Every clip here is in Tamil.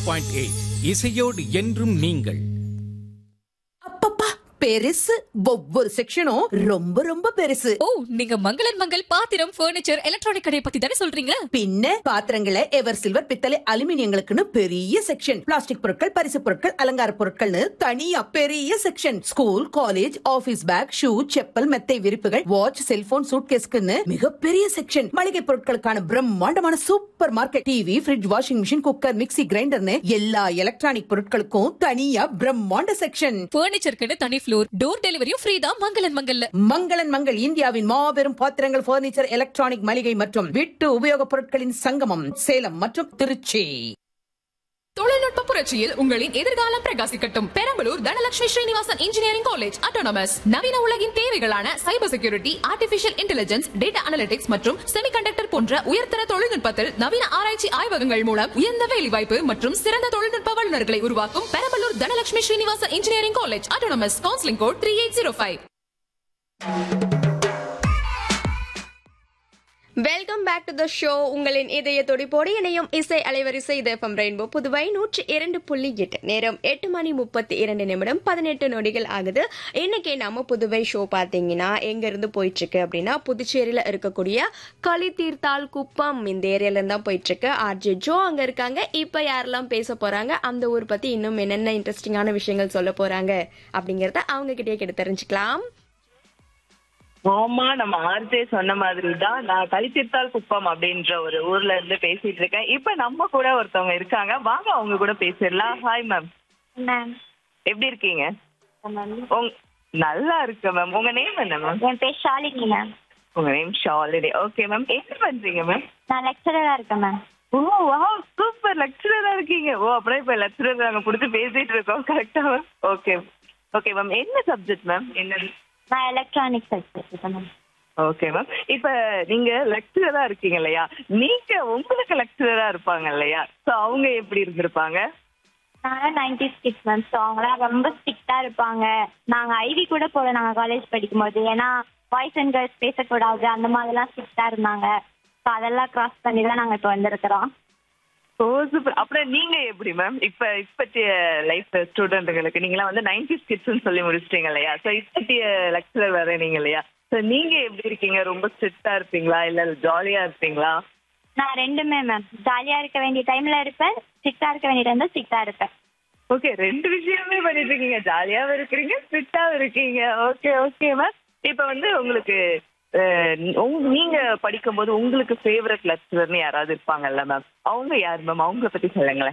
பாயிண்ட் எயிட் இசையோடு என்றும் நீங்கள் அப்பப்பா பெருசு ஒவ்வொரு செக்ஷனும் ரொம்ப ரொம்ப பெருசு ஓ நீங்க மங்களன் மங்கள் பாத்திரம் ஃபர்னிச்சர் எலக்ட்ரானிக் கடையை பத்தி தானே சொல்றீங்க பின்ன பாத்திரங்களை எவர் சில்வர் பித்தளை அலுமினியங்களுக்குன்னு பெரிய செக்ஷன் பிளாஸ்டிக் பொருட்கள் பரிசு பொருட்கள் அலங்கார பொருட்கள்னு தனியா பெரிய section school college office bag shoe chappal மெத்தை விரிப்புகள் வாட்ச் செல்போன் சூட்கேஸ்க்குன்னு மிகப்பெரிய செக்ஷன் மளிகை பொருட்களுக்கான பிரம்மாண்டமான supermarket TV fridge washing machine cooker mixie கிரைண்டர்னு எல்லா எலக்ட்ரானிக் பொருட்களுக்கும் தனியா பிரம்மாண்ட செக்ஷன் ஃபர்னிச்சருக்குன்னு தனி ஃப்ளோர் டோர் டெலிவரியும் ஃப்ரீ தான் மங்களன் மங்கல்ல மங்களன் மங்கள் இந்தியாவின் மாபெரும் பாத்திரங்கள் பர்னிச்சர் எலக்ட்ரானிக் மளிகை மற்றும் வீட்டு உபயோகப் பொருட்களின் சங்கமம் சேலம் மற்றும் திருச்சி தொழில்நுட்ப புரட்சியில் உங்களின் எதிர்காலம் பிரகாசிக்கட்டும் Perambalur Dhanalakshmi Srinivasan engineering college autonomous நவீன உலகின் தேவைகளான cyber security artificial intelligence data analytics மற்றும் செமிகண்டக்டர் போன்ற உயர்தர தொழில்நுட்பத்தில் நவீன ஆராய்ச்சி ஆய்வகங்கள் மூலம் உயர்ந்த வேலைவாய்ப்பு மற்றும் சிறந்த தொழில்நுட்ப வல்லுநர்களை உருவாக்கும் Perambalur Dhanalakshmi Srinivasan engineering college autonomous counselling code three eight zero five welcome back to the show உங்களின் இதய துடிப்போடு இணையும் இசை அலைவரிசை இது எஃப்எம் ரெயின்போ புதுவை நூற்றி இரண்டு புள்ளி எட்டு நேரம் எட்டு மணி முப்பத்தி இரண்டு நிமிடம் பதினெட்டு நொடிகள் ஆகுது இன்னைக்கு நம்ம புதுவை ஷோ பார்த்தீங்கன்னா எங்க இருந்து போயிட்டு இருக்கு அப்படின்னா புதுச்சேரியில இருக்கக்கூடிய களி தீர்த்தால் குப்பம் இந்த ஏரியால இருந்து தான் போயிட்டு இருக்கு ஆர்ஜே ஜோ அங்க இருக்காங்க இப்ப யாரெல்லாம் பேச போறாங்க அந்த ஊர் பத்தி இன்னும் என்னென்ன இன்ட்ரெஸ்டிங்கான விஷயங்கள் சொல்ல போறாங்க அப்படிங்கறத அவங்க கிட்டே கேட்டு தெரிஞ்சுக்கலாம் ஆமா நம்ம ஆர்ஜே சொன்ன மாதிரி தான் நான் கலிச்சித்தால் குப்பம் அப்படின்ற ஒரு ஊர்ல இருந்து பேசிட்டு இருக்கேன் இப்ப நம்ம கூட ஒருத்தவங்க இருக்காங்க வாங்க அவங்க கூட பேசிடலாம் ஹாய் மேம் மேம் எப்படி இருக்கீங்க மேம் உங் நல்லா இருக்கு மேம் உங்க நேம் என்ன மேம் என் பேர் ஷாலினி மேம் உங்க நேம் ஷாலினி ஓகே மேம் என்ன பண்றீங்க மேம் நான் லெக்சரரா இருக்கேன் மேம் ஓ வா சூப்பர் லெக்சரரா இருக்கீங்க ஓ அப்படியே இப்ப லெக்சரர் நாங்க புடிச்சு பேசிட்டு இருக்கோம் கரெக்டா மேம் ஓகே ஓகே மேம் என்ன சப்ஜெக்ட் மேம் என்னது நான் எலக்ட்ரானிக்ஸ் எடுத்துருக்கேன் மேம் ஓகே மேம் இப்ப நீங்க லெக்சரரா இருக்கீங்க இல்லையா நீங்க உங்களுக்கு லெக்சரரா இருப்பாங்க இல்லையா சோ அவங்க எப்படி இருந்திருப்பாங்க நான் நைன்டி கிட்ஸ் மேம் ஸோ அவங்களாம் ரொம்ப ஸ்ட்ரிக்டா இருப்பாங்க நாங்க ஐவி கூட போல நாங்க காலேஜ் படிக்கும்போது ஏன்னா பாய்ஸ் அண்ட் கேர்ள்ஸ் பேசக்கூடாது அந்த மாதிரிலாம் ஸ்ட்ரிக்டா இருந்தாங்க ஸோ அதெல்லாம் கிராஸ் பண்ணி தான் நாங்க இப்போ வந்திருக்கிறோம் ஓ சூப்பர் அப்புறம் நீங்க எப்படி மேம் இப்ப இப்பத்திய லைஃப் ஸ்டூடெண்ட்டுங்களுக்கு நீங்களாம் வந்து நைன்டி கிட்ஸ்னு சொல்லி முடிச்சிட்டீங்க இல்லையா சோ இப்பத்திய லெக்சரர் வேற நீங்க இல்லையா சோ நீங்க எப்படி இருக்கீங்க ரொம்ப ஸ்ட்ரிக்டா இருப்பீங்களா இல்ல ஜாலியா இருப்பீங்களா நான் ரெண்டுமே மேம் ஜாலியா இருக்க வேண்டிய டைம்ல இருப்பேன் ஸ்ட்ரிக்டா இருக்க வேண்டிய டைம்ல ஸ்ட்ரிக்டா இருப்பேன் ஓகே ரெண்டு விஷயமே பண்ணிட்டு இருக்கீங்க ஜாலியாவும் இருக்கிறீங்க ஃபிட்டாவும் இருக்கீங்க ஓகே ஓகே மேம் இப்போ வந்து உங்களுக்கு அஹ், உங்க- நீங்க படிக்கும்போது உங்களுக்கு ஃபேவரட் லெக்சரர்னு யாராவது இருப்பாங்கல்ல மேம் அவங்க யார் மேம் அவங்க பத்தி சொல்லுங்களேன்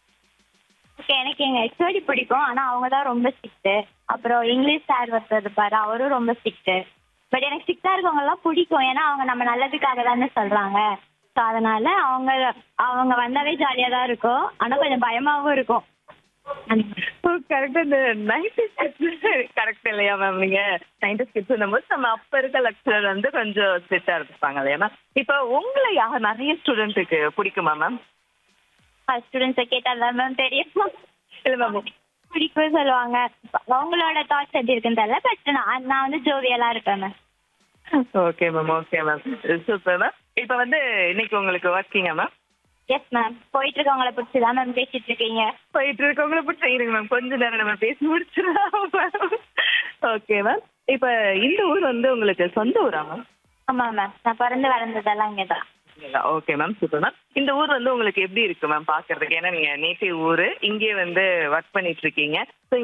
ஓகே எனக்கு எங்க ஹெச்ஓடி பிடிக்கும் ஆனா அவங்க தான் ரொம்ப ஸ்ட்ரிக்ட் அப்புறம் இங்கிலீஷ் சார் ஒருத்தர் இருப்பாரு அவரும் ரொம்ப ஸ்ட்ரிக்ட் பட் எனக்கு ஸ்ட்ரிக்டா இருக்கவங்க எல்லாம் பிடிக்கும் ஏன்னா அவங்க நம்ம நல்லதுக்காக தானே சொல்றாங்க ஸோ அதனால அவங்க அவங்க வந்தாவே ஜாலியா தான் இருக்கும் ஆனா கொஞ்சம் பயமாவும் இருக்கும் கரெக்டா இந்த நைன்டி ஸ்கிட்ஸ் கரெக்ட் இல்லையா மேம் நீங்க நைன்டி ஸ்கிட்ஸ் போது நம்ம அப்ப இருக்க லெக்சரர் வந்து கொஞ்சம் ஸ்ட்ரிக்டா இருப்பாங்க இல்லையா மேம் இப்போ உங்களை யார் நிறைய ஸ்டூடெண்ட்டுக்கு பிடிக்குமா மேம் ஸ்டூடெண்ட்ஸை கேட்டால் தான் மேம் தெரியும் இல்ல மேம் பிடிக்கும் சொல்லுவாங்க அவங்களோட தாட்ஸ் எப்படி இருக்குன்னு தெரியல பட் நான் நான் வந்து ஜோவியலா இருப்பேன் ma'am okay ma'am okay ma'am super ma'am இப்போ வந்து இன்னைக்கு உங்களுக்கு ஒர்க்கிங்கா மேம் எஸ் மேம் போயிட்டு இருக்கவங்கள பிடிச்சி தான் மேம் பேசிட்டு இருக்கீங்க போயிட்டு இருக்கவங்கள பிடிச்சி இருங்க மேம் கொஞ்ச நேரம் நம்ம பேசி முடிச்சிடலாம் ஓகே மேம் இப்போ இந்த ஊர் வந்து உங்களுக்கு சொந்த ஊரா மேம் ஆமா மேம் நான் பிறந்து வளர்ந்ததெல்லாம் இங்கே தான் ஓகே மேம் சூப்பர் மேம் இந்த ஊர் வந்து உங்களுக்கு எப்படி இருக்கு மேம் பாக்குறதுக்கு ஏன்னா நீங்க நேட்டிவ் ஊரு இங்கே வந்து ஒர்க் பண்ணிட்டு இருக்கீங்க ஸோ